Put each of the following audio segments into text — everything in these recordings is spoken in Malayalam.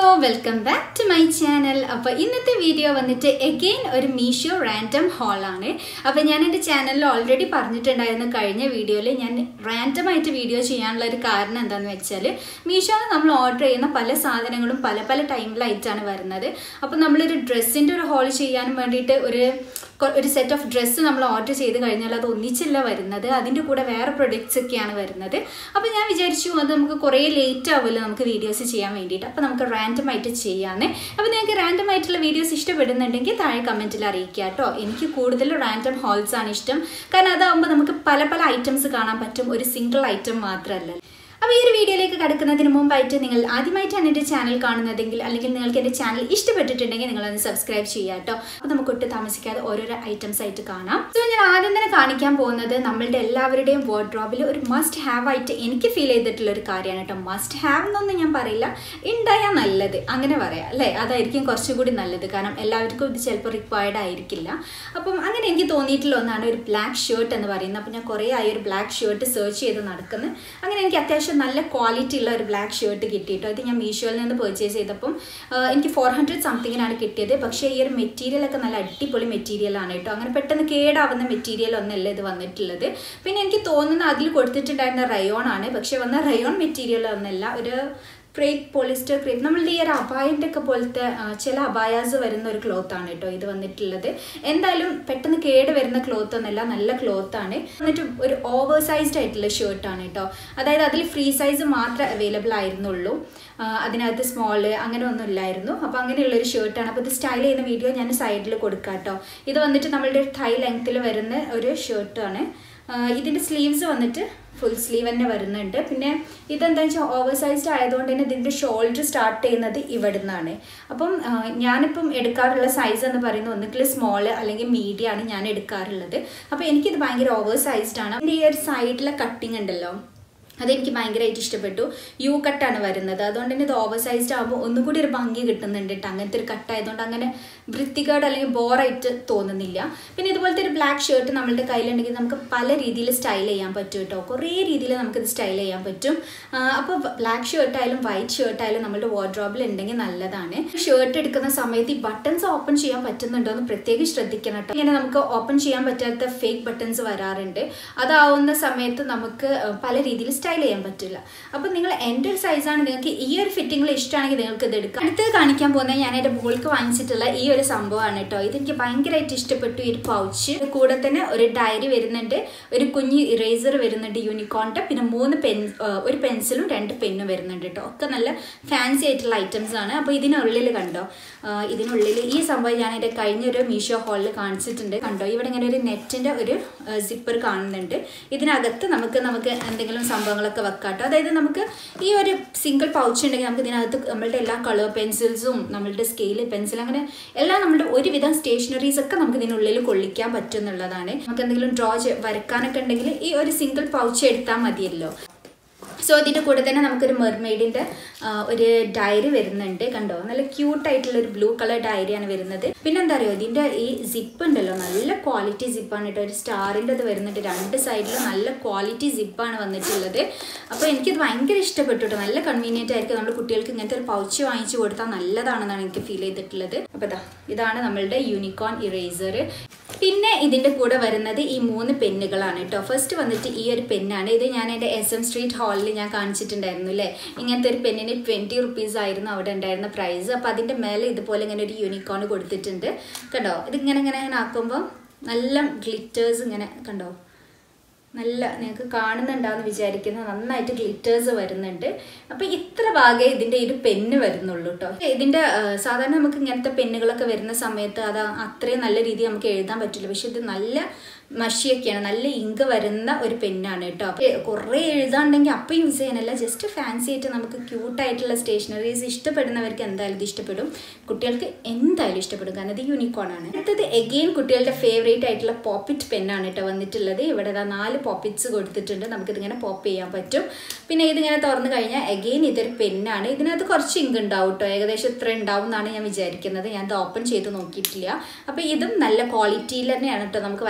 Welcome back to my channel അപ്പോൾ ഇന്നത്തെ വീഡിയോ വന്നിട്ട് എഗെയിൻ ഒരു മീഷോ റാൻഡം ഹോളാണ് അപ്പോൾ ഞാൻ എൻ്റെ ചാനലിൽ ഓൾറെഡി പറഞ്ഞിട്ടുണ്ടായിരുന്നു കഴിഞ്ഞ വീഡിയോയിൽ ഞാൻ റാൻഡമായിട്ട് വീഡിയോ ചെയ്യാനുള്ള ഒരു കാരണം എന്താണെന്ന് വെച്ചാൽ മീഷോയിൽ നമ്മൾ ഓർഡർ ചെയ്യുന്ന പല സാധനങ്ങളും പല പല ടൈമിലായിട്ടാണ് വരുന്നത് അപ്പോൾ നമ്മളൊരു ഡ്രസ്സിൻ്റെ ഒരു ഹോൾ ചെയ്യാനും വേണ്ടിയിട്ട് ഒരു കൊ- ഒരു സെറ്റ് ഓഫ് ഡ്രസ്സ് നമ്മൾ ഓർഡർ ചെയ്ത് കഴിഞ്ഞാൽ അത് ഒന്നിച്ചല്ല വരുന്നത് അതിൻ്റെ കൂടെ വേറെ പ്രൊഡക്ട്സ് ഒക്കെയാണ് വരുന്നത് അപ്പോൾ ഞാൻ വിചാരിച്ചു അത് നമുക്ക് കുറേ ലേറ്റ് ആവുമല്ലോ നമുക്ക് വീഡിയോസ് ചെയ്യാൻ വേണ്ടിയിട്ട് അപ്പോൾ നമുക്ക് റാൻഡം ആയിട്ട് ചെയ്യാമെന്ന് അപ്പോൾ നിങ്ങൾക്ക് റാൻഡം ആയിട്ടുള്ള വീഡിയോസ് ഇഷ്ടപ്പെടുന്നുണ്ടെങ്കിൽ താഴെ കമൻറ്റിൽ അറിയിക്കുക കേട്ടോ എനിക്ക് കൂടുതൽ റാൻഡം ഹോൾസ് ആണ് ഇഷ്ടം കാരണം അതാകുമ്പോൾ നമുക്ക് പല പല ഐറ്റംസ് കാണാൻ പറ്റും ഒരു സിംഗിൾ ഐറ്റം മാത്രമല്ല അപ്പോൾ ഈ ഒരു വീഡിയോയിലേക്ക് കടക്കുന്നതിന് മുമ്പായിട്ട് നിങ്ങൾ ആദ്യമായിട്ടാണ് എൻ്റെ ചാനൽ കാണുന്നതെങ്കിൽ അല്ലെങ്കിൽ നിങ്ങൾക്ക് എൻ്റെ ചാനൽ ഇഷ്ടപ്പെട്ടിട്ടുണ്ടെങ്കിൽ നിങ്ങളൊന്ന് സബ്സ്ക്രൈബ് ചെയ്യുക കേട്ടോ അപ്പോൾ നമുക്ക് ഒട്ടും താമസിക്കാതെ ഓരോരോ ഐറ്റംസ് ആയിട്ട് കാണാം സോ ഞാൻ ആദ്യം തന്നെ കാണിക്കാൻ പോകുന്നത് നമ്മളുടെ എല്ലാവരുടെയും വാർഡ്രോബിൽ ഒരു മസ്റ്റ് ഹാവ് ആയിട്ട് എനിക്ക് ഫീൽ ചെയ്തിട്ടുള്ള ഒരു കാര്യമാണ് കേട്ടോ മസ്റ്റ് ഹാവ് എന്നൊന്നും ഞാൻ പറയില്ല ഉണ്ടായാൽ നല്ലത് അങ്ങനെ പറയാം അല്ലേ അതായിരിക്കും കുറച്ചുകൂടി നല്ലത് കാരണം എല്ലാവർക്കും ഇത് ചിലപ്പോൾ റിക്വയർഡ് ആയിരിക്കില്ല അപ്പം അങ്ങനെ എനിക്ക് തോന്നിയിട്ടുള്ള ഒന്നാണ് ഒരു ബ്ലാക്ക് ഷർട്ട് എന്ന് പറയുന്നത് അപ്പം ഞാൻ കുറേ ആയി ഒരു ബ്ലാക്ക് ഷർട്ട് സെർച്ച് ചെയ്ത് നടക്കുന്നത് അങ്ങനെ എനിക്ക് അത്യാവശ്യം നല്ല ക്വാളിറ്റി ഉള്ള ഒരു ബ്ലാക്ക് ഷർട്ട് കിട്ടിയിട്ടോ ഇത് ഞാൻ മീഷോയിൽ നിന്ന് പർച്ചേസ് ചെയ്തപ്പം ആ, എനിക്ക് ഫോർ ഹൺഡ്രഡ് സംതിങ്ങിനാണ് കിട്ടിയത് പക്ഷേ ഈ ഒരു മെറ്റീരിയൽ ഒക്കെ നല്ല അടിപൊളി മെറ്റീരിയൽ ആണ് കേട്ടോ അങ്ങനെ പെട്ടെന്ന് കേടാവുന്ന മെറ്റീരിയൽ ഒന്നല്ല ഇത് വന്നിട്ടുള്ളത് പിന്നെ എനിക്ക് തോന്നുന്ന അതിൽ കൊടുത്തിട്ടുണ്ടായിരുന്ന റയോൺ ആണ് പക്ഷേ വന്ന റയോൺ മെറ്റീരിയൽ ഒന്നല്ല ഒരു ക്രേപ്പ് പോളിസ്റ്റർ ക്രേപ്പ് നമ്മളുടെ ഈ ഒരു അബായൻ്റെ ഒക്കെ പോലത്തെ ആ, ചില അബായാസ് വരുന്ന ഒരു ക്ലോത്ത് ആണ് കേട്ടോ ഇത് വന്നിട്ടുള്ളത് എന്തായാലും പെട്ടെന്ന് കേട് വരുന്ന ക്ലോത്ത് ഒന്നല്ല നല്ല ക്ലോത്ത് ആണ് എന്നിട്ട് ഒരു ഓവർ സൈസ്ഡ് ആയിട്ടുള്ള ഷർട്ടാണ് കേട്ടോ അതായത് അതിൽ ഫ്രീ സൈസ് മാത്രമേ അവൈലബിൾ ആയിരുന്നുള്ളൂ ആ, അതിനകത്ത് സ്മോള് അങ്ങനെ ഒന്നും ഇല്ലായിരുന്നു അപ്പോൾ അങ്ങനെയുള്ള ഒരു ഷർട്ടാണ് അപ്പോൾ ഇത് സ്റ്റൈൽ ചെയ്യുന്ന വീഡിയോ ഞാൻ സൈഡിൽ കൊടുക്കാം കേട്ടോ ഇത് വന്നിട്ട് നമ്മളുടെ ടൈ ലെങ്ത്തിൽ വരുന്ന ഒരു ഷർട്ടാണ് ഇതിൻ്റെ സ്ലീവ്സ് വന്നിട്ട് ഫുൾ സ്ലീവ് തന്നെ വരുന്നുണ്ട് പിന്നെ ഇതെന്താ വെച്ചാൽ ഓവർ സൈസ്ഡ് ആയതുകൊണ്ട് തന്നെ ഇതിൻ്റെ ഷോൾഡർ സ്റ്റാർട്ട് ചെയ്യുന്നത് ഇവിടെ നിന്നാണ് അപ്പം ആ, ഞാനിപ്പം എടുക്കാറുള്ള സൈസ് എന്ന് പറയുന്നത് ഒന്നുകിൽ സ്മോൾ അല്ലെങ്കിൽ മീഡിയം ആണ് ഞാൻ എടുക്കാറുള്ളത് അപ്പോൾ എനിക്കിത് ഭയങ്കര ഓവർ സൈസ്ഡ് ആണ് ഇതിൻ്റെ ഈ ഒരു സൈഡിലെ കട്ടിങ് ഉണ്ടല്ലോ അതെനിക്ക് ഭയങ്കരമായിട്ട് ഇഷ്ടപ്പെട്ടു യു കട്ടാണ് വരുന്നത് അതുകൊണ്ട് തന്നെ ഇത് ഓവർ സൈസ്ഡ് ആകുമ്പോൾ ഒന്നും കൂടി ഒരു ഭംഗി കിട്ടുന്നുണ്ട് കേട്ടോ അങ്ങനത്തെ ഒരു കട്ടായതുകൊണ്ട് അങ്ങനെ വൃത്തികേട് അല്ലെങ്കിൽ ബോറായിട്ട് തോന്നുന്നില്ല പിന്നെ ഇതുപോലത്തെ ഒരു ബ്ലാക്ക് ഷർട്ട് നമ്മളുടെ കയ്യിലുണ്ടെങ്കിൽ നമുക്ക് പല രീതിയിൽ സ്റ്റൈൽ ചെയ്യാൻ പറ്റും കേട്ടോ കുറേ രീതിയിൽ നമുക്കിത് സ്റ്റൈൽ ചെയ്യാൻ പറ്റും അപ്പോൾ ബ്ലാക്ക് ഷർട്ട് ആയാലും വൈറ്റ് ഷർട്ട് ആയാലും നമ്മുടെ വാർഡ്രോബിൽ ഉണ്ടെങ്കിൽ നല്ലതാണ് ഷർട്ട് എടുക്കുന്ന സമയത്ത് ഈ ബട്ടൺസ് ഓപ്പൺ ചെയ്യാൻ പറ്റുന്നുണ്ടോ എന്ന് പ്രത്യേകം ശ്രദ്ധിക്കണം കേട്ടോ ഇങ്ങനെ നമുക്ക് ഓപ്പൺ ചെയ്യാൻ പറ്റാത്ത ഫേക്ക് ബട്ടൺസ് വരാറുണ്ട് അതാവുന്ന സമയത്ത് നമുക്ക് ആ, പല രീതിയിൽ സ്റ്റൈൽ ചെയ്യാൻ പറ്റില്ല അപ്പം നിങ്ങൾ എൻ്റെ ഒരു സൈസാണ് നിങ്ങൾക്ക് ഈ ഒരു ഫിറ്റിങ്ങിൽ ഇഷ്ടമാണെങ്കിൽ നിങ്ങൾക്ക് ഇത് എടുക്കാം അടുത്തത് കാണിക്കാൻ പോകുന്നത് ഞാൻ എൻ്റെ മോൾക്ക് വാങ്ങിച്ചിട്ടുള്ള ഈ ഒരു സംഭവമാണ് കേട്ടോ ഇതെനിക്ക് ഭയങ്കരമായിട്ട് ഇഷ്ടപ്പെട്ടു ഈ ഒരു പൗച്ച് കൂടെ തന്നെ ഒരു ഡയറി വരുന്നുണ്ട് ഒരു കുഞ്ഞ് ഇറേസർ വരുന്നുണ്ട് യൂണിക്കോണിൻ്റെ പിന്നെ മൂന്ന് പെൻ ആ, ഒരു പെൻസിലും രണ്ട് പെന്നും വരുന്നുണ്ട് കേട്ടോ ഒക്കെ നല്ല ഫാൻസി ആയിട്ടുള്ള ഐറ്റംസ് ആണ് അപ്പോൾ ഇതിനുള്ളിൽ കണ്ടോ ആ, ഇതിനുള്ളിൽ ഈ സംഭവം ഞാൻ എൻ്റെ കഴിഞ്ഞൊരു മീഷോ ഹാളിൽ കാണിച്ചിട്ടുണ്ട് കണ്ടോ ഇവിടെ ഇങ്ങനെ ഒരു നെറ്റിൻ്റെ ഒരു സിപ്പർ കാണുന്നുണ്ട് ഇതിനകത്ത് നമുക്ക് നമുക്ക് എന്തെങ്കിലും സംഭവങ്ങളൊക്കെ വെക്കാം കേട്ടോ അതായത് നമുക്ക് ഈ ഒരു സിംഗിൾ പൗച്ച് ഉണ്ടെങ്കിൽ നമുക്ക് ഇതിനകത്ത് നമ്മളുടെ എല്ലാ കളർ പെൻസിൽസും നമ്മളുടെ സ്കെയിൽ പെൻസിൽ അങ്ങനെ എല്ലാം നമ്മുടെ ഒരുവിധം സ്റ്റേഷനറീസ് ഒക്കെ നമുക്ക് ഇതിനുള്ളിൽ കൊള്ളിക്കാൻ പറ്റും എന്നുള്ളതാണ് നമുക്ക് എന്തെങ്കിലും ഡ്രോ വരക്കാനൊക്കെ ഉണ്ടെങ്കിൽ ഈ ഒരു സിംഗിൾ പൗച്ച് എടുത്താൽ മതിയല്ലോ സോ ഇതിൻ്റെ കൂടെ തന്നെ നമുക്കൊരു മെർമെയ്ഡിൻ്റെ ഒരു ഡയറി വരുന്നുണ്ട് കണ്ടോ നല്ല ക്യൂട്ടായിട്ടുള്ള ഒരു ബ്ലൂ കളർ ഡയറിയാണ് വരുന്നത് പിന്നെ എന്താ പറയുക ഇതിൻ്റെ ഈ സിപ്പ് ഉണ്ടല്ലോ നല്ല ക്വാളിറ്റി സിപ്പാണ് കേട്ടോ ഒരു സ്റ്റാറിൻ്റെ അത് വരുന്നുണ്ട് രണ്ട് സൈഡിലും നല്ല ക്വാളിറ്റി സിപ്പാണ് വന്നിട്ടുള്ളത് അപ്പോൾ എനിക്കിത് ഭയങ്കര ഇഷ്ടപ്പെട്ടു കേട്ടോ നല്ല കൺവീനിയൻ്റ് ആയിരിക്കും നമ്മുടെ കുട്ടികൾക്ക് ഇങ്ങനത്തെ ഒരു പൗച്ച് വാങ്ങിച്ചു കൊടുത്താൽ നല്ലതാണെന്നാണ് എനിക്ക് ഫീൽ ചെയ്തിട്ടുള്ളത് അപ്പോൾ ഇതാ ഇതാണ് നമ്മളുടെ യൂണിക്കോൺ ഇറേസർ പിന്നെ ഇതിൻ്റെ കൂടെ വരുന്നത് ഈ മൂന്ന് പെന്നുകളാണ് കേട്ടോ ഫസ്റ്റ് വന്നിട്ട് ഈ ഒരു പെന്നാണ് ഇത് ഞാൻ എൻ്റെ എസ് എം സ്ട്രീറ്റ് ഹാളിൽ ഞാൻ കാണിച്ചിട്ടുണ്ടായിരുന്നു അല്ലേ ഇങ്ങനത്തെ ഒരു പെന്നിന് ട്വൻറ്റി റുപ്പീസ് ആയിരുന്നു അവിടെ ഉണ്ടായിരുന്ന പ്രൈസ് അപ്പോൾ അതിൻ്റെ മേലെ ഇതുപോലെ ഇങ്ങനെ ഒരു യൂണിക്കോൺ കൊടുത്തിട്ടുണ്ട് കണ്ടോ ഇതിങ്ങനെ ഇങ്ങനെ ഇങ്ങനെ ആക്കുമ്പോൾ നല്ല ഗ്ലിറ്റേഴ്സ് ഇങ്ങനെ കണ്ടോ നല്ല നിങ്ങൾക്ക് കാണുന്നുണ്ടാവുമെന്ന് വിചാരിക്കുന്നു നന്നായിട്ട് ഗ്ലിറ്റേഴ്സ് വരുന്നുണ്ട് അപ്പോൾ ഇത്ര ഭാഗമേ ഇതിൻ്റെ ഒരു പെന്ന് വരുന്നുള്ളൂ കേട്ടോ ഇതിൻ്റെ ആ, സാധാരണ നമുക്ക് ഇങ്ങനത്തെ പെന്നുകളൊക്കെ വരുന്ന സമയത്ത് അത് അത്രയും നല്ല രീതിയിൽ നമുക്ക് എഴുതാൻ പറ്റില്ല പക്ഷെ ഇത് നല്ല മഷിയൊക്കെയാണ് നല്ല ഇങ്ക് വരുന്ന ഒരു പെന്നാണ് കേട്ടോ അപ്പോൾ കുറേ എഴുതാണ്ടെങ്കിൽ അപ്പം യൂസ് ചെയ്യാനല്ല ജസ്റ്റ് ഫാൻസി ആയിട്ട് നമുക്ക് ക്യൂട്ടായിട്ടുള്ള സ്റ്റേഷനറീസ് ഇഷ്ടപ്പെടുന്നവർക്ക് എന്തായാലും ഇത് ഇഷ്ടപ്പെടും കുട്ടികൾക്ക് എന്തായാലും ഇഷ്ടപ്പെടും കാരണം ഇത് യൂണിക്കോൺ ആണ് അടുത്തത് എഗെയിൻ കുട്ടികളുടെ ഫേവറേറ്റ് ആയിട്ടുള്ള പോപ്പിറ്റ് പെന്നാണ് കേട്ടോ വന്നിട്ടുള്ളത് ഇവിടെ ദാ നാല് പോപ്പിറ്റ്സ് കൊടുത്തിട്ടുണ്ട് നമുക്കിതിങ്ങനെ പോപ്പ് ചെയ്യാൻ പറ്റും പിന്നെ ഇതിങ്ങനെ തുറന്നു കഴിഞ്ഞാൽ എഗെയിൻ ഇതൊരു പെന്നാണ് ഇതിനകത്ത് കുറച്ച് ഇങ്ക് ഉണ്ടാവും കേട്ടോ ഏകദേശം ഇത്ര ഉണ്ടാവും എന്നാണ് ഞാൻ വിചാരിക്കുന്നത് ഞാൻ ഇത് ഓപ്പൺ ചെയ്ത് നോക്കിയിട്ടില്ല അപ്പോൾ ഇതും നല്ല ക്വാളിറ്റിയിൽ തന്നെയാണ് കേട്ടോ നമുക്ക് വരക്കാൻ പറ്റുന്നത്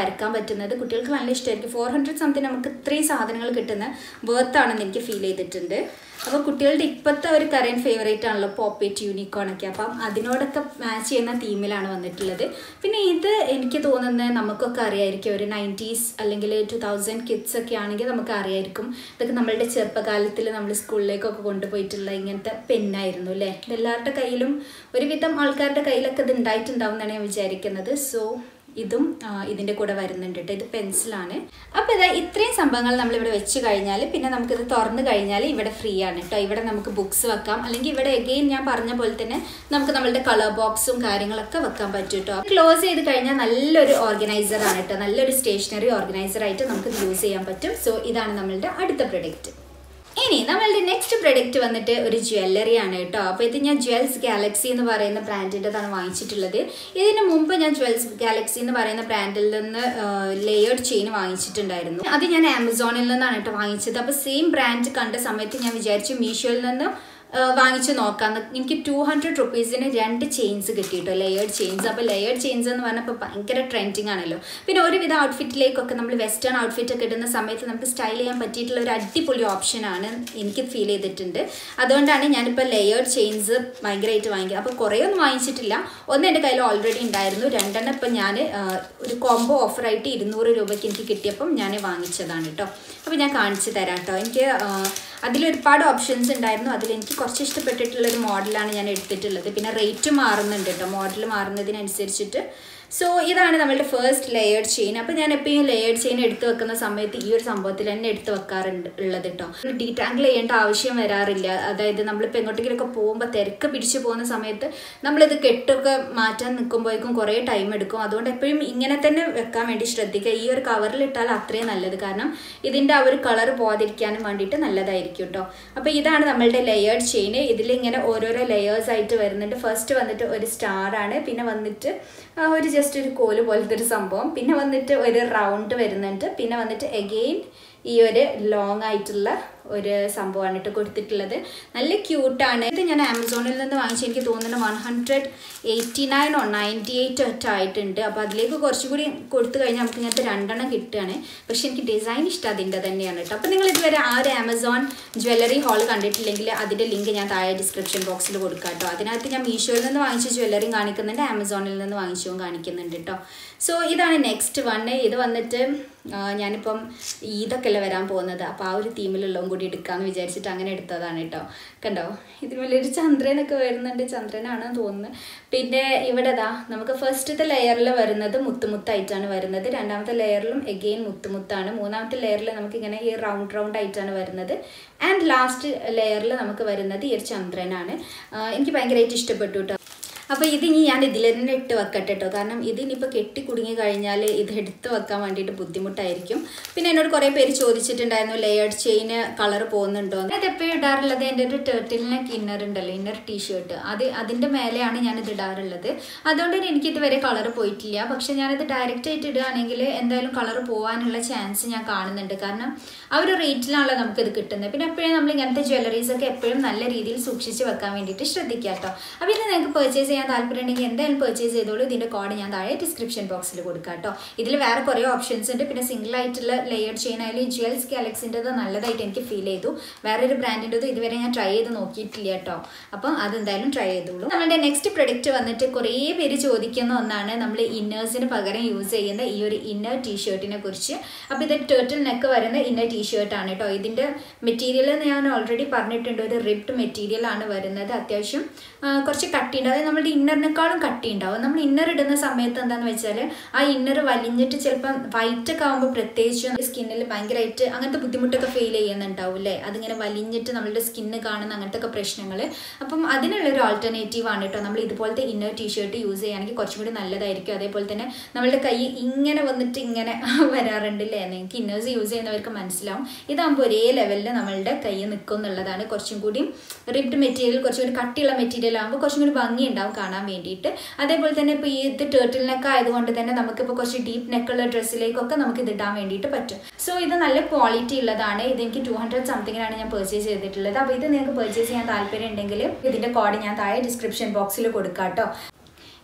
പറ്റുന്നത് കുട്ടികൾക്ക് നല്ല ഇഷ്ടമായിരിക്കും ഫോർ ഹൺഡ്രഡ് സംതിങ് നമുക്ക് ഇത്രയും സാധനങ്ങൾ കിട്ടുന്ന വേർത്താണെന്ന് എനിക്ക് ഫീൽ ചെയ്തിട്ടുണ്ട് അപ്പോൾ കുട്ടികളുടെ ഇപ്പോഴത്തെ ഒരു കറൻറ്റ് ഫേവറേറ്റ് ആണല്ലോ പോപ്പേറ്റ് യൂണിക്കോൺ ഒക്കെ അപ്പം അതിനോടൊക്കെ മാച്ച് ചെയ്യുന്ന തീമിലാണ് വന്നിട്ടുള്ളത് പിന്നെ ഇത് എനിക്ക് തോന്നുന്നത് നമുക്കൊക്കെ അറിയായിരിക്കും ഒരു നയൻറ്റീസ് അല്ലെങ്കിൽ ടു തൗസൻഡ് കിഡ്സ് ഒക്കെ ആണെങ്കിൽ നമുക്ക് അറിയായിരിക്കും ഇതൊക്കെ നമ്മളുടെ ചെറുപ്പകാലത്തിൽ നമ്മൾ സ്കൂളിലേക്കൊക്കെ കൊണ്ടുപോയിട്ടുള്ള ഇങ്ങനത്തെ പെന്നായിരുന്നു അല്ലേ ഇതെല്ലാവരുടെ കയ്യിലും ഒരുവിധം ആൾക്കാരുടെ കയ്യിലൊക്കെ ഇത് ഉണ്ടായിട്ടുണ്ടാവും എന്നാണ് ഞാൻ വിചാരിക്കുന്നത് സോ ഇതും ആ, ഇതിൻ്റെ കൂടെ വരുന്നുണ്ട് കേട്ടോ ഇത് പെൻസിലാണ് അപ്പോൾ ഇതാ ഇത്രയും സംഭവങ്ങൾ നമ്മളിവിടെ വെച്ച് കഴിഞ്ഞാൽ പിന്നെ നമുക്കിത് തുറന്ന് കഴിഞ്ഞാൽ ഇവിടെ ഫ്രീ ആണ് കേട്ടോ ഇവിടെ നമുക്ക് ബുക്സ് വെക്കാം അല്ലെങ്കിൽ ഇവിടെ എഗെയിൻ ഞാൻ പറഞ്ഞ പോലെ തന്നെ നമുക്ക് നമ്മളുടെ കളർ ബോക്സും കാര്യങ്ങളൊക്കെ വെക്കാൻ പറ്റും കേട്ടോ ക്ലോസ് ചെയ്ത് കഴിഞ്ഞാൽ നല്ലൊരു ഓർഗനൈസർ ആണ് കേട്ടോ നല്ലൊരു സ്റ്റേഷനറി ഓർഗനൈസർ ആയിട്ട് നമുക്ക് യൂസ് ചെയ്യാൻ പറ്റും സോ ഇതാണ് നമ്മളുടെ അടുത്ത പ്രൊഡക്റ്റ് ഇനി നമ്മളുടെ നെക്സ്റ്റ് പ്രൊഡക്റ്റ് വന്നിട്ട് ഒരു ജ്വല്ലറി ആണ് കേട്ടോ അപ്പോൾ ഇത് ഞാൻ ജ്വൽസ് ഗാലക്സി എന്ന് പറയുന്ന ബ്രാൻഡിൻ്റെതാണ് വാങ്ങിച്ചിട്ടുള്ളത് ഇതിന് മുമ്പ് ഞാൻ ജ്വൽസ് ഗാലക്സി എന്ന് പറയുന്ന ബ്രാൻഡിൽ നിന്ന് ലെയേർഡ് ചെയിൻ വാങ്ങിച്ചിട്ടുണ്ടായിരുന്നു അത് ഞാൻ ആമസോണിൽ നിന്നാണ് കേട്ടോ വാങ്ങിച്ചത് അപ്പോൾ സെയിം ബ്രാൻഡ് കണ്ട സമയത്ത് ഞാൻ വിചാരിച്ചു മീഷോയിൽ നിന്ന് ആ, വാങ്ങിച്ച് നോക്കാം എനിക്ക് ടു ഹൺഡ്രഡ് റുപ്പീസിന് രണ്ട് ചെയിൻസ് കിട്ടിയിട്ടോ ലെയേർഡ് ചെയിൻസ് അപ്പോൾ ലെയേർഡ് ചെയിൻസ് എന്ന് പറഞ്ഞപ്പോൾ ഭയങ്കര ട്രെൻഡിങ് ആണല്ലോ പിന്നെ ഒരുവിധ ഔട്ട്ഫിറ്റിലേക്കൊക്കെ നമ്മൾ വെസ്റ്റേൺ ഔട്ട്ഫിറ്റ് ഒക്കെ ഇടുന്ന സമയത്ത് നമുക്ക് സ്റ്റൈൽ ചെയ്യാൻ പറ്റിയിട്ടുള്ള ഒരു അടിപൊളി ഓപ്ഷനാണ് എനിക്ക് ഫീൽ ചെയ്തിട്ടുണ്ട് അതുകൊണ്ടാണ് ഞാനിപ്പോൾ ലെയേർഡ് ചെയിൻസ് ഭയങ്കരമായിട്ട് വാങ്ങിക്കുക അപ്പോൾ കുറേ ഒന്നും വാങ്ങിച്ചിട്ടില്ല ഒന്ന് എൻ്റെ കയ്യിൽ ഓൾറെഡി ഉണ്ടായിരുന്നു രണ്ടെണ്ണം ഇപ്പം ഞാൻ ഒരു കോംബോ ഓഫറായിട്ട് ഇരുന്നൂറ് രൂപയ്ക്ക് എനിക്ക് കിട്ടിയപ്പം ഞാൻ വാങ്ങിച്ചതാണ് കേട്ടോ അപ്പോൾ ഞാൻ കാണിച്ചു തരാം കേട്ടോ എനിക്ക് ആ, അതിലൊരുപാട് ഓപ്ഷൻസ് ഉണ്ടായിരുന്നു അതിലെനിക്ക് കുറച്ച് ഇഷ്ടപ്പെട്ടിട്ടുള്ള ഒരു മോഡലാണ് ഞാൻ എടുത്തിട്ടുള്ളത് പിന്നെ റേറ്റ് മാറുന്നുണ്ട് കേട്ടോ മോഡൽ മാറുന്നതിനനുസരിച്ചിട്ട് സോ ഇതാണ് നമ്മളുടെ ഫസ്റ്റ് ലെയേർഡ് ചെയിൻ അപ്പോൾ ഞാൻ എപ്പോഴും ലെയേർഡ് ചെയിൻ എടുത്ത് വെക്കുന്ന സമയത്ത് ഈ ഒരു സംഭവത്തിൽ തന്നെ എടുത്ത് വെക്കാറുണ്ട് ഉള്ളത് കേട്ടോ ഡീറ്റാങ്കിൾ ചെയ്യേണ്ട ആവശ്യം വരാറില്ല അതായത് നമ്മളിപ്പോൾ എങ്ങോട്ടെങ്കിലുമൊക്കെ പോകുമ്പോൾ തിരക്ക് പിടിച്ചു പോകുന്ന സമയത്ത് നമ്മളിത് കെട്ടൊക്കെ മാറ്റാൻ നിൽക്കുമ്പോഴേക്കും കുറേ ടൈം എടുക്കും അതുകൊണ്ട് എപ്പോഴും ഇങ്ങനെ തന്നെ വെക്കാൻ വേണ്ടി ശ്രദ്ധിക്കുക ഈ ഒരു കവറിൽ ഇട്ടാൽ അത്രയും നല്ലത് കാരണം ഇതിൻ്റെ ആ ഒരു കളർ പോകാതിരിക്കാനും വേണ്ടിയിട്ട് നല്ലതായിരിക്കും കേട്ടോ അപ്പോൾ ഇതാണ് നമ്മളുടെ ലെയേർഡ് ചെയിൻ ഇതിൽ ഇങ്ങനെ ഓരോരോ ലെയേഴ്സ് ആയിട്ട് വരുന്നുണ്ട് ഫസ്റ്റ് വന്നിട്ട് ഒരു സ്റ്റാർ ആണ് പിന്നെ വന്നിട്ട് ആ, ഒരു ജസ്റ്റ് ഒരു കോല് പോലത്തെ ഒരു സംഭവം പിന്നെ വന്നിട്ട് ഒരു റൗണ്ട് വരുന്നുണ്ട് പിന്നെ വന്നിട്ട് എഗെയിൻ ഈ ഒരു ലോങ് ആയിട്ടുള്ള ഒരു സംഭവമാണ് ഇട്ട് കൊടുത്തിട്ടുള്ളത് നല്ല ക്യൂട്ടാണ് ഇത് ഞാൻ ആമസോണിൽ നിന്ന് വാങ്ങിച്ച് എനിക്ക് തോന്നുന്നു one hundred eighty nine oh ninety eight ഒറ്റ ആയിട്ടുണ്ട് അപ്പോൾ അതിലേക്ക് കുറച്ചുകൂടി കൊടുത്തു കഴിഞ്ഞാൽ നമുക്ക് ഇങ്ങനത്തെ രണ്ടെണ്ണം കിട്ടുകയാണ് പക്ഷെ എനിക്ക് ഡിസൈൻ ഇഷ്ടം അതിൻ്റെ തന്നെയാണ് കേട്ടോ അപ്പോൾ നിങ്ങൾ ഇതുവരെ ആ ഒരു ആമസോൺ ജ്വല്ലറി ഹാൾ കണ്ടിട്ടില്ലെങ്കിൽ അതിൻ്റെ ലിങ്ക് ഞാൻ താഴെ ഡിസ്ക്രിപ്ഷൻ ബോക്സിൽ കൊടുക്കാം കേട്ടോ അതിനകത്ത് ഞാൻ മീഷോയിൽ നിന്ന് വാങ്ങിച്ച ജ്വല്ലറിയും കാണിക്കുന്നുണ്ട് ആമസോണിൽ നിന്ന് വാങ്ങിച്ചതും കാണിക്കുന്നുണ്ട് കേട്ടോ സോ ഇതാണ് നെക്സ്റ്റ് വൺ ഇത് വന്നിട്ട് ആ, ഞാനിപ്പം ഈദൊക്കെ അല്ലേ വരാൻ പോകുന്നത് അപ്പോൾ ആ ഒരു തീമിലുള്ളതും കൂടി എടുക്കാമെന്ന് വിചാരിച്ചിട്ട് അങ്ങനെ എടുത്തതാണ് കേട്ടോ കണ്ടോ ഇതിനുള്ളിലൊരു ചന്ദ്രനൊക്കെ വരുന്നുണ്ട് ചന്ദ്രനാണെന്ന് തോന്നുന്നു പിന്നെ ഇവിടെ ദാ നമുക്ക് ഫസ്റ്റത്തെ ലെയറിൽ വരുന്നത് മുത്തുമുത്തായിട്ടാണ് വരുന്നത് രണ്ടാമത്തെ ലെയറിലും എഗെയിൻ മുത്തുമുത്താണ് മൂന്നാമത്തെ ലെയറിൽ നമുക്ക് ഇങ്ങനെ ഈ റൗണ്ട് റൗണ്ട് ആയിട്ടാണ് വരുന്നത് ആൻഡ് ലാസ്റ്റ് ലെയറിൽ നമുക്ക് വരുന്നത് ഈ ഒരു ചന്ദ്രനാണ് ആ, എനിക്ക് ഭയങ്കരമായിട്ട് ഇഷ്ടപ്പെട്ടു കേട്ടോ അപ്പോൾ ഇത് ഇനി ഞാൻ ഇതിൽ തന്നെ ഇട്ട് വെക്കട്ടെ കേട്ടോ കാരണം ഇതിനിപ്പോൾ കെട്ടി കുടുങ്ങി കഴിഞ്ഞാൽ ഇത് എടുത്ത് വെക്കാൻ വേണ്ടിയിട്ട് ബുദ്ധിമുട്ടായിരിക്കും പിന്നെ എന്നോട് കുറേ പേര് ചോദിച്ചിട്ടുണ്ടായിരുന്നു ലെയേർഡ് ചെയിന് കളർ പോകുന്നുണ്ടോ എന്ന്. അത് എപ്പോഴും ഇടാറുള്ളത് എൻ്റെ ഒരു ടേർട്ടിൽ നെക്ക് ഇന്നർ ഉണ്ടല്ലോ ഇന്നർ ടീഷർട്ട് അത് അതിൻ്റെ മേലെയാണ് ഞാനിത് ഇടാറുള്ളത് അതുകൊണ്ട് തന്നെ എനിക്ക് ഇതുവരെ കളർ പോയിട്ടില്ല പക്ഷെ ഞാനിത് ഡയറക്റ്റ് ആയിട്ട് ഇടുകയാണെങ്കിൽ എന്തായാലും കളർ പോകാനുള്ള ചാൻസ് ഞാൻ കാണുന്നുണ്ട് കാരണം ആ ഒരു റേറ്റിലാണല്ലോ നമുക്കിത് കിട്ടുന്നത് പിന്നെ എപ്പോഴും നമ്മൾ ഇങ്ങനത്തെ ജ്വല്ലറീസ് ഒക്കെ എപ്പോഴും നല്ല രീതിയിൽ സൂക്ഷിച്ച് വെക്കാൻ വേണ്ടിയിട്ട് ശ്രദ്ധിക്കുക കേട്ടോ അപ്പോൾ ഇത് നിങ്ങൾക്ക് പർച്ചേസ് ചെയ്യാൻ താല്പര്യം ഉണ്ടെങ്കിൽ എന്തായാലും പർച്ചേസ് ചെയ്തോളൂ ഇതിൻ്റെ കോഡ് ഞാൻ താഴെ ഡിസ്ക്രിപ്ഷൻ ബോക്സിൽ കൊടുക്കാം കേട്ടോ ഇതിൽ വേറെ കുറേ ഓപ്ഷൻസ് ഉണ്ട് പിന്നെ സിംഗിൾ ആയിട്ടുള്ള ലെയർ ചെയിൻ ആയാലും ജ്വൽസ് ഗാലക്സിൻ്റെത് നല്ലതായിട്ട് എനിക്ക് ഫീൽ ചെയ്തു വേറൊരു ബ്രാൻഡിൻ്റെത് ഇതുവരെ ഞാൻ ട്രൈ ചെയ്ത് നോക്കിയിട്ടില്ല കേട്ടോ അപ്പം അതെന്തായാലും ട്രൈ ചെയ്തോളൂ നമ്മുടെ നെക്സ്റ്റ് പ്രൊഡക്റ്റ് വന്നിട്ട് കുറേ പേര് ചോദിക്കുന്ന ഒന്നാണ് നമ്മൾ ഇന്നേഴ്സിന് പകരം യൂസ് ചെയ്യുന്ന ഈ ഒരു ഇന്നർ ടീഷർട്ടിനെ കുറിച്ച് അപ്പോൾ ഇത് ടേർട്ടിൽ നെക്ക് വരുന്ന ഇന്നർ ടീഷർട്ടാണ് കേട്ടോ ഇതിൻ്റെ മെറ്റീരിയൽ ഞാൻ ഓൾറെഡി പറഞ്ഞിട്ടുണ്ട് ഒരു റിബ്ഡ് മെറ്റീരിയൽ ആണ് വരുന്നത് അത്യാവശ്യം ആ, കുറച്ച് കട്ടിയുണ്ട് അതായത് നമ്മുടെ ഇന്നറിനേക്കാളും കട്ടി ഉണ്ടാവും നമ്മൾ ഇന്നർ ഇടുന്ന സമയത്ത് എന്താണെന്ന് വെച്ചാൽ ആ ഇന്നർ വലിഞ്ഞിട്ട് ചിലപ്പം വൈറ്റ് ഒക്കെ ആകുമ്പോൾ പ്രത്യേകിച്ചും സ്കിന്നിൽ ഭയങ്കരമായിട്ട് അങ്ങനത്തെ ബുദ്ധിമുട്ടൊക്കെ ഫീൽ ചെയ്യുന്നുണ്ടാവും അല്ലേ അതിങ്ങനെ വലിഞ്ഞിട്ട് നമ്മളുടെ സ്കിന്ന് കാണുന്ന അങ്ങനത്തെ ഒക്കെ പ്രശ്നങ്ങൾ അപ്പം അതിനുള്ളൊരു ആൾട്ടർനേറ്റീവ് ആണ് കേട്ടോ നമ്മൾ ഇതുപോലത്തെ ഇന്നർ ടീഷർട്ട് യൂസ് ചെയ്യുകയാണെങ്കിൽ കുറച്ചും കൂടി നല്ലതായിരിക്കും അതേപോലെ തന്നെ നമ്മളുടെ കൈ ഇങ്ങനെ വന്നിട്ട് ഇങ്ങനെ വരാറുണ്ട് അല്ലേ നിങ്ങൾക്ക് ഇന്നേഴ്സ് യൂസ് ചെയ്യുന്നവർക്ക് മനസ്സിലാവും ഇതാകുമ്പോൾ ഒരേ ലെവലിൽ നമ്മളുടെ കൈ നിൽക്കും എന്നുള്ളതാണ് കുറച്ചും കൂടി റിബ്ഡ് മെറ്റീരിയൽ കുറച്ചും കൂടി കട്ടിയുള്ള മെറ്റീരിയൽ ആകുമ്പോൾ കുറച്ചും കൂടി ഭംഗി ഉണ്ടാവും കാണാൻ വേണ്ടിയിട്ട് അതേപോലെ തന്നെ ഇപ്പോൾ ഈ ഇത് ടേർട്ടിൽ നെക്ക് ആയതുകൊണ്ട് തന്നെ നമുക്കിപ്പോൾ കുറച്ച് ഡീപ്പ് നെക്കുള്ള ഡ്രസ്സിലേക്കൊക്കെ നമുക്ക് ഇത് ഇടാൻ വേണ്ടിയിട്ട് പറ്റും സോ ഇത് നല്ല ക്വാളിറ്റി ഉള്ളതാണ് ഇത് എനിക്ക് ടു ഹൺഡ്രഡ് സംതിങ്ങിനാണ് ഞാൻ പർച്ചേസ് ചെയ്തിട്ടുള്ളത് അപ്പോൾ ഇത് നിങ്ങൾക്ക് പർച്ചേസ് ചെയ്യാൻ താല്പര്യം ഉണ്ടെങ്കിൽ ഇതിൻ്റെ കോഡ് ഞാൻ താഴെ ഡിസ്ക്രിപ്ഷൻ ബോക്സിൽ കൊടുക്കാം കേട്ടോ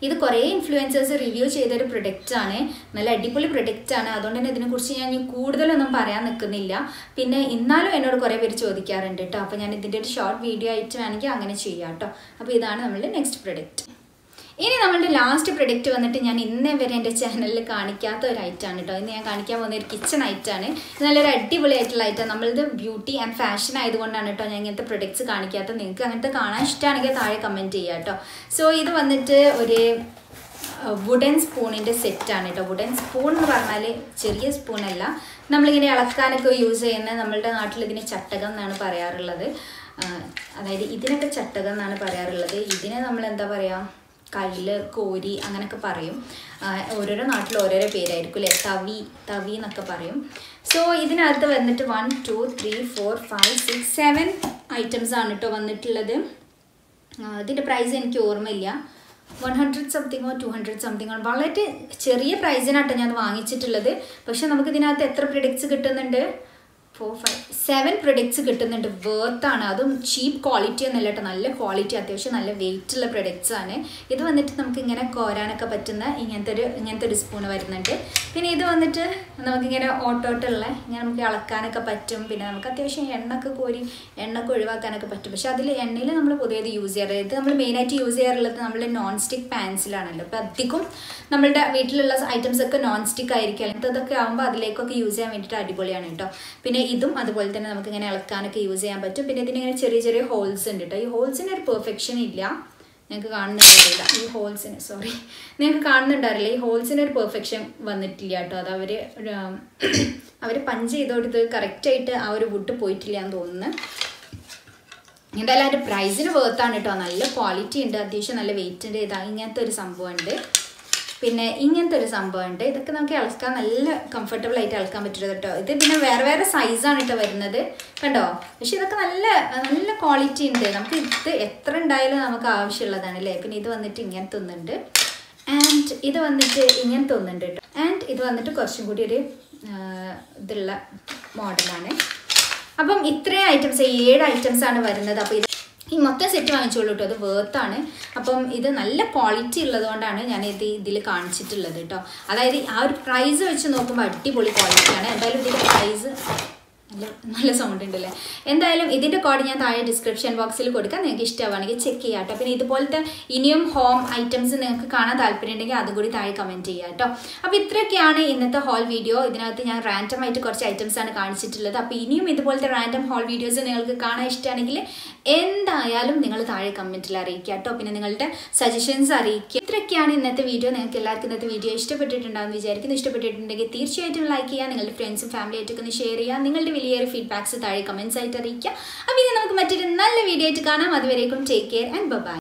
ഇത് കുറേ ഇൻഫ്ലുവൻസേഴ്സ് റിവ്യൂ ചെയ്തൊരു പ്രൊഡക്റ്റ് ആണ് നല്ല അടിപൊളി പ്രൊഡക്റ്റ് ആണ് അതുകൊണ്ട് തന്നെ ഇതിനെക്കുറിച്ച് ഞാൻ ഇനി കൂടുതലൊന്നും പറയാൻ നിൽക്കുന്നില്ല പിന്നെ ഇന്നാലും എന്നോട് കുറേ പേര് ചോദിക്കാറുണ്ട് കേട്ടോ അപ്പോൾ ഞാൻ ഇതിൻ്റെ ഒരു ഷോർട്ട് വീഡിയോ ആയിട്ട് വേണമെങ്കിൽ അങ്ങനെ ചെയ്യാം കേട്ടോ അപ്പോൾ ഇതാണ് നമ്മളുടെ നെക്സ്റ്റ് പ്രൊഡക്റ്റ് ഇനി നമ്മളുടെ ലാസ്റ്റ് പ്രൊഡക്റ്റ് വന്നിട്ട് ഞാൻ ഇന്നേ വരെ എൻ്റെ ചാനലിൽ കാണിക്കാത്ത ഒരു ഐറ്റമാണ് കേട്ടോ ഇന്ന് ഞാൻ കാണിക്കാൻ പോകുന്ന ഒരു കിച്ചൺ ഐറ്റാണ് ഇത് നല്ലൊരു അടിപൊളി ആയിട്ടുള്ള ഐറ്റം നമ്മളിത് ബ്യൂട്ടി ആൻഡ് ഫാഷൻ ആയതുകൊണ്ടാണ് കേട്ടോ ഞാൻ ഇങ്ങനത്തെ പ്രൊഡക്ട്സ് കാണിക്കാത്തത് നിങ്ങൾക്ക് അങ്ങനത്തെ കാണാൻ ഇഷ്ടമാണെങ്കിൽ താഴെ കമൻറ്റ് ചെയ്യുക കേട്ടോ സോ ഇത് വന്നിട്ട് ഒരു വുഡൻ സ്പൂണിൻ്റെ സെറ്റാണ് കേട്ടോ വുഡൻ സ്പൂൺ എന്ന് പറഞ്ഞാൽ ചെറിയ സ്പൂണല്ല നമ്മളിങ്ങനെ ഇളക്കാനൊക്കെ യൂസ് ചെയ്യുന്ന നമ്മളുടെ നാട്ടിൽ ഇതിന് ചട്ടകം എന്നാണ് പറയാറുള്ളത് അതായത് ഇതിനൊക്കെ ചട്ടകം എന്നാണ് പറയാറുള്ളത് ഇതിനെ നമ്മൾ എന്താ പറയുക കല്ല് കോരി അങ്ങനെയൊക്കെ പറയും ഓരോരോ നാട്ടിൽ ഓരോരോ പേരായിരിക്കും അല്ലേ തവി തവി എന്നൊക്കെ പറയും സോ ഇതിനകത്ത് വന്നിട്ട് one two three four five six seven items ആണ് കേട്ടോ വന്നിട്ടുള്ളത് ഇതിൻ്റെ പ്രൈസ് എനിക്ക് ഓർമ്മയില്ല വൺ ഹൺഡ്രഡ് സംതിങ്ങോ ടു ഹൺഡ്രഡ് സംതിങ്ങോ വളരെ ചെറിയ പ്രൈസിനാട്ടോ ഞാൻ വാങ്ങിച്ചിട്ടുള്ളത് പക്ഷെ നമുക്ക് ഇതിനകത്ത് എത്ര പ്രൊഡക്ട്സ് കിട്ടുന്നുണ്ട് ഫോർ ഫൈവ് സെവൻ പ്രൊഡക്ട്സ് കിട്ടുന്നുണ്ട് വേർത്താണ് അതും ചീപ്പ് ക്വാളിറ്റി ഒന്നുമല്ല കേട്ടോ നല്ല ക്വാളിറ്റി അത്യാവശ്യം നല്ല വെയിറ്റ് ഉള്ള പ്രൊഡക്ട്സ് ആണ് ഇത് വന്നിട്ട് നമുക്ക് ഇങ്ങനെ കോരാനൊക്കെ പറ്റുന്ന ഇങ്ങനത്തെ ഒരു ഇങ്ങനത്തെ ഒരു സ്പൂൺ വരുന്നുണ്ട് പിന്നെ ഇത് വന്നിട്ട് നമുക്കിങ്ങനെ ഓട്ടോട്ടുള്ള ഇങ്ങനെ നമുക്ക് ഇളക്കാനൊക്കെ പറ്റും പിന്നെ നമുക്ക് അത്യാവശ്യം എണ്ണൊക്കെ കോരി എണ്ണൊക്കെ ഒഴിവാക്കാനൊക്കെ പറ്റും പക്ഷെ അതിൽ എണ്ണയിൽ നമ്മൾ പൊതുവെ ഇത് യൂസ് ചെയ്യാറ് ഇത് നമ്മൾ മെയിനായിട്ട് യൂസ് ചെയ്യാറുള്ളത് നമ്മൾ നോൺ സ്റ്റിക്ക് പാൻസിലാണല്ലോ അപ്പോൾ അധികം നമ്മളുടെ വീട്ടിലുള്ള ഐറ്റംസ് ഒക്കെ നോൺ സ്റ്റിക്ക് ആയിരിക്കും അല്ലെങ്കിൽ ഇതൊക്കെ ആകുമ്പോൾ അതിലേക്കൊക്കെ യൂസ് ചെയ്യാൻ വേണ്ടിയിട്ട് അടിപൊളിയാണ് കേട്ടോ പിന്നെ ഇതും അതുപോലെ തന്നെ നമുക്ക് ഇങ്ങനെ ഇളക്കാനൊക്കെ യൂസ് ചെയ്യാൻ പറ്റും പിന്നെ ഇതിനിങ്ങനെ ചെറിയ ചെറിയ ഹോൾസ് ഉണ്ട് കേട്ടോ ഈ ഹോൾസിന് ഒരു പെർഫെക്ഷൻ ഇല്ല നിങ്ങൾക്ക് കാണുന്നുണ്ടാവില്ല ഈ ഹോൾസിന് സോറി നിങ്ങൾക്ക് കാണുന്നുണ്ടാവില്ല ഈ ഹോൾസിന് ഒരു പെർഫെക്ഷൻ വന്നിട്ടില്ല കേട്ടോ അത് അവർ അവർ പഞ്ച് ചെയ്തോടുത്ത് കറക്റ്റായിട്ട് ആ ഒരു വുഡ് പോയിട്ടില്ല എന്ന് തോന്നുന്നു എന്തായാലും അതിൻ്റെ പ്രൈസിന് വേർത്താണ് കേട്ടോ നല്ല ക്വാളിറ്റി ഉണ്ട് അത്യാവശ്യം നല്ല വെയിറ്റ് ഉണ്ട് ഇതാ ഇങ്ങനത്തെ ഒരു സംഭവമുണ്ട് പിന്നെ ഇങ്ങനത്തെ ഒരു സംഭവമുണ്ട് ഇതൊക്കെ നമുക്ക് ഇളക്കാൻ നല്ല കംഫർട്ടബിൾ ആയിട്ട് ഇളക്കാൻ പറ്റുന്നത് കേട്ടോ ഇത് പിന്നെ വേറെ വേറെ സൈസാണ് കേട്ടോ വരുന്നത് കണ്ടോ പക്ഷെ ഇതൊക്കെ നല്ല നല്ല ക്വാളിറ്റി ഉണ്ട് നമുക്ക് ഇത് എത്ര ഉണ്ടായാലും നമുക്ക് ആവശ്യമുള്ളതാണ് അല്ലേ പിന്നെ ഇത് വന്നിട്ട് ഇങ്ങനത്തെ ഒന്നുണ്ട് ആൻഡ് ഇത് വന്നിട്ട് ഇങ്ങനത്തെ ഒന്നുണ്ട് കേട്ടോ ആൻഡ് ഇത് വന്നിട്ട് കുറച്ചും കൂടി ഒരു ഇതുള്ള മോഡലാണ് അപ്പം ഇത്രയും ഐറ്റംസ് ഏഴ് ഐറ്റംസ് ആണ് വരുന്നത് അപ്പോൾ ഇത് ഈ മൊത്തം സെറ്റ് വാങ്ങിച്ചോളൂ കേട്ടോ അത് വേർത്താണ് അപ്പം ഇത് നല്ല ക്വാളിറ്റി ഉള്ളതുകൊണ്ടാണ് ഞാൻ ഇത് ഇതിൽ കാണിച്ചിട്ടുള്ളത് കേട്ടോ അതായത് ആ ഒരു പ്രൈസ് വെച്ച് നോക്കുമ്പോൾ അടിപൊളി ക്വാളിറ്റിയാണ് എന്തായാലും ഇതിൻ്റെ പ്രൈസ് നല്ല നല്ല സൗണ്ട് ഉണ്ടല്ലേ എന്തായാലും ഇതിൻ്റെ കോഡ് ഞാൻ താഴെ ഡിസ്ക്രിപ്ഷൻ ബോക്സിൽ കൊടുക്കാം നിങ്ങൾക്ക് ഇഷ്ടമാണെങ്കിൽ ചെക്ക് ചെയ്യാം കേട്ടോ പിന്നെ ഇതുപോലത്തെ ഇനിയും ഹോം ഐറ്റംസ് നിങ്ങൾക്ക് കാണാൻ താല്പര്യം ഉണ്ടെങ്കിൽ അതും കൂടി താഴെ കമൻറ്റ് ചെയ്യാം കേട്ടോ അപ്പോൾ ഇത്രയൊക്കെയാണ് ഇന്നത്തെ ഹോൾ വീഡിയോ ഇതിനകത്ത് ഞാൻ റാൻഡം ആയിട്ട് കുറച്ച് ഐറ്റംസ് ആണ് കാണിച്ചിട്ടുള്ളത് അപ്പോൾ ഇനിയും ഇതുപോലത്തെ റാൻഡം ഹോൾ വീഡിയോസ് നിങ്ങൾക്ക് കാണാൻ ഇഷ്ടമാണെങ്കിൽ എന്തായാലും നിങ്ങൾ താഴെ കമൻറ്റിൽ അറിയിക്കുക കേട്ടോ പിന്നെ നിങ്ങളുടെ സജഷൻസ് അറിയിക്കുക ഇത്രയൊക്കെയാണ് ഇന്നത്തെ വീഡിയോ നിങ്ങൾക്ക് എല്ലാവർക്കും ഇന്നത്തെ വീഡിയോ ഇഷ്ടപ്പെട്ടിട്ടുണ്ടാകുമെന്ന് വിചാരിക്കുന്നു ഇഷ്ടപ്പെട്ടിട്ടുണ്ടെങ്കിൽ തീർച്ചയായിട്ടും ലൈക്ക് ചെയ്യുക നിങ്ങളുടെ ഫ്രണ്ട്സും ഫാമിലി ആയിട്ടൊക്കെ ഒന്ന് ഷെയർ ചെയ്യുക നിങ്ങളുടെ വലിയൊരു ഫീഡ്ബാക്സ് താഴെ കമൻസ് ആയിട്ട് അറിയിക്കുക അപ്പോൾ ഇനി നമുക്ക് മറ്റൊരു നല്ല വീഡിയോ ആയിട്ട് കാണാം അതുവരേക്കും ടേക്ക് കെയർ ആൻഡ് ബൈ